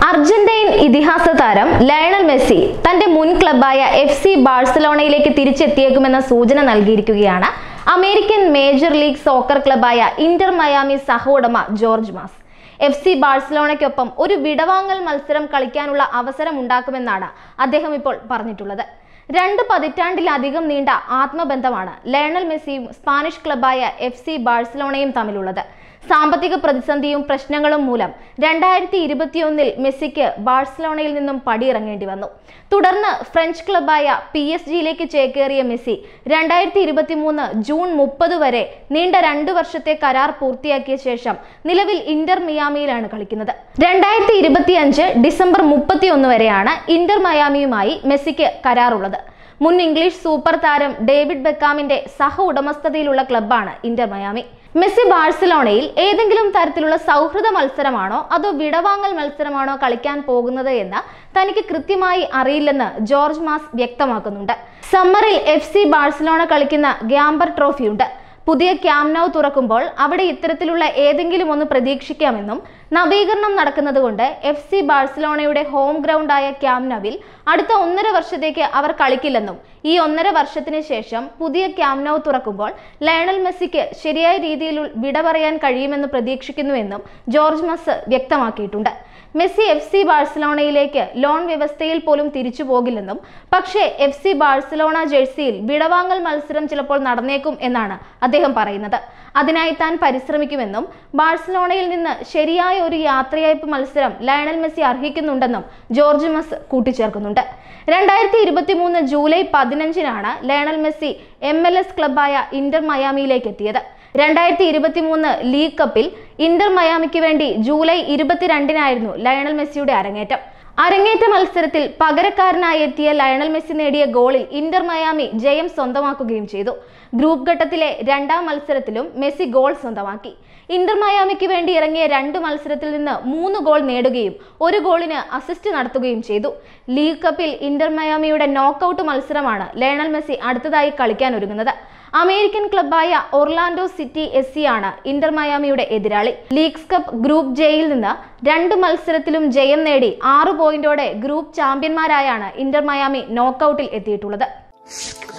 Argentine ഇതിഹാസ താരം Lionel Messi തന്റെ മുൻ ക്ലബായ എഫ് സി ബാഴ്സലോണയിലേക്ക് തിരിച്ചെത്തിയേക്കുമെന്ന സൂചന നൽകിയിരിക്കുകയാണ് അമേരിക്കൻ മേജർ ലീഗ് സോക്കർ ക്ലബായ ഇന്റർ മയാമി സഹ ഉടമ ജോർജ് മാസ് എഫ് സി ബാഴ്സലോണയ്ക്കൊപ്പം ഒരു വിടവാങ്ങൽ മത്സരം കളിക്കാനുള്ള അവസരം ഉണ്ടാക്കുമെന്നാണ് അദ്ദേഹം ഇപ്പോൾ പറഞ്ഞിട്ടുള്ളത് രണ്ട് പതിറ്റാണ്ടിലധികം നീണ്ട ആത്മബന്ധമാണ് ലയണൽ മെസ്സിയും സ്പാനിഷ് ക്ലബായ എഫ് സി ബാഴ്സലോണയും തമ്മിലുള്ളത് സാമ്പത്തിക പ്രതിസന്ധിയും പ്രശ്നങ്ങളും മൂലം രണ്ടായിരത്തി ഇരുപത്തിയൊന്നിൽ മെസ്സിക്ക് ബാഴ്സലോണയിൽ നിന്നും പടിയിറങ്ങേണ്ടി വന്നു തുടർന്ന് ഫ്രഞ്ച് ക്ലബായ പി എസ് ജിയിലേക്ക് ചേക്കേറിയ മെസ്സി രണ്ടായിരത്തി ഇരുപത്തി മൂന്ന് ജൂൺ മുപ്പത് വരെ നീണ്ട രണ്ടു വർഷത്തെ കരാർ പൂർത്തിയാക്കിയ ശേഷം നിലവിൽ ഇന്റർ മിയാമിയിലാണ് കളിക്കുന്നത് രണ്ടായിരത്തി ഇരുപത്തി അഞ്ച് ഡിസംബർ മുപ്പത്തി ഒന്ന് വരെയാണ് ഇന്റർ മയാമിയുമായി മെസ്സിക്ക് കരാറുള്ളത് മുൻ ഇംഗ്ലീഷ് സൂപ്പർ താരം ഡേവിഡ് ബെക്കാമിന്റെ സഹ ഉടമസ്ഥതയിലുള്ള ക്ലബ്ബാണ് ഇന്റർ മയാമി മെസ്സി ബാഴ്സലോണയിൽ ഏതെങ്കിലും തരത്തിലുള്ള സൗഹൃദ മത്സരമാണോ അതോ വിടവാങ്ങൽ മത്സരമാണോ കളിക്കാൻ പോകുന്നത് എന്ന് തനിക്ക് കൃത്യമായി അറിയില്ലെന്ന് ജോർജ് മാസ് വ്യക്തമാക്കുന്നുണ്ട് സമ്മറിൽ എഫ് സി ബാഴ്സലോണ കളിക്കുന്ന ഗ്യാമ്പർ ട്രോഫിയുണ്ട് പുതിയ ക്യാംനൌ തുറക്കുമ്പോൾ അവിടെ ഇത്തരത്തിലുള്ള ഏതെങ്കിലും ഒന്ന് പ്രതീക്ഷിക്കാമെന്നും നവീകരണം നടക്കുന്നതുകൊണ്ട് എഫ് സി ബാഴ്സലോണയുടെ ഹോം ഗ്രൗണ്ടായ ക്യാംനവിൽ അടുത്ത ഒന്നര വർഷത്തേക്ക് അവർ കളിക്കില്ലെന്നും ഈ ഒന്നര വർഷത്തിന് ശേഷം പുതിയ ക്യാംനൌ തുറക്കുമ്പോൾ ലയണൽ മെസ്സിക്ക് ശരിയായ രീതിയിൽ വിട പറയാൻ കഴിയുമെന്ന് പ്രതീക്ഷിക്കുന്നുവെന്നും ജോർജ് മസ് വ്യക്തമാക്കിയിട്ടുണ്ട് മെസ്സി എഫ് സി ബാഴ്സലോണയിലേക്ക് ലോൺ വ്യവസ്ഥയിൽ പോലും തിരിച്ചു പോകില്ലെന്നും പക്ഷേ എഫ് സി ബാഴ്സലോണ ജേഴ്സിയിൽ വിടവാങ്ങൽ മത്സരം ചിലപ്പോൾ നടന്നേക്കും എന്നാണ് അദ്ദേഹം പറയുന്നത് അതിനായി താൻ പരിശ്രമിക്കുമെന്നും ബാഴ്സലോണയിൽ നിന്ന് ശരിയായ ഒരു യാത്രയയപ്പ് മത്സരം ലയണൽ മെസ്സി അർഹിക്കുന്നുണ്ടെന്നും ജോർജ് മസ് കൂട്ടിച്ചേർക്കുന്നുണ്ട് രണ്ടായിരത്തി ഇരുപത്തി മൂന്ന് ജൂലൈ പതിനഞ്ചിനാണ് Lionel Messi M L S ക്ലബായ ഇന്റർ മയാമിയിലേക്ക് എത്തിയത് രണ്ടായിരത്തി ഇരുപത്തി മൂന്ന് ലീഗ് കപ്പിൽ ഇന്റർ മയാമിക്ക് വേണ്ടി ജൂലൈ ഇരുപത്തിരണ്ടിനായിരുന്നു ലയണൽ മെസ്സിയുടെ അരങ്ങേറ്റം അരങ്ങേറ്റ മത്സരത്തിൽ പകരക്കാരനായി എത്തിയ ലയണൽ മെസ്സി നേടിയ ഗോളിൽ ഇന്റർ മയാമി ജയം സ്വന്തമാക്കുകയും ചെയ്തു ഗ്രൂപ്പ് ഘട്ടത്തിലെ രണ്ടാം മത്സരത്തിലും മെസ്സി ഗോൾ സ്വന്തമാക്കി ഇന്റർ മയാമിക്ക് വേണ്ടി ഇറങ്ങിയ രണ്ട് മത്സരത്തിൽ നിന്ന് മൂന്ന് ഗോൾ നേടുകയും ഒരു ഗോളിന് അസിസ്റ്റ് നടത്തുകയും ചെയ്തു ലീഗ് കപ്പിൽ ഇന്റർ മയാമിയുടെ നോക്കൌട്ട് മത്സരമാണ് ലയണൽ മെസ്സി അടുത്തതായി കളിക്കാൻ ഒരുങ്ങുന്നത് അമേരിക്കൻ ക്ലബായ ഒർലാൻഡോ സിറ്റി എസ് സി ആണ് ഇന്റർ മയാമിയുടെ എതിരാളി ലീഗ്സ് കപ്പ് ഗ്രൂപ്പ് ജെയിൽ നിന്ന് രണ്ട് മത്സരത്തിലും ജയം നേടി ആറ് പോയിന്റോടെ ഗ്രൂപ്പ് ചാമ്പ്യന്മാരായാണ് ഇന്റർ മയാമി നോക്കൌട്ടിൽ എത്തിയിട്ടുള്ളത്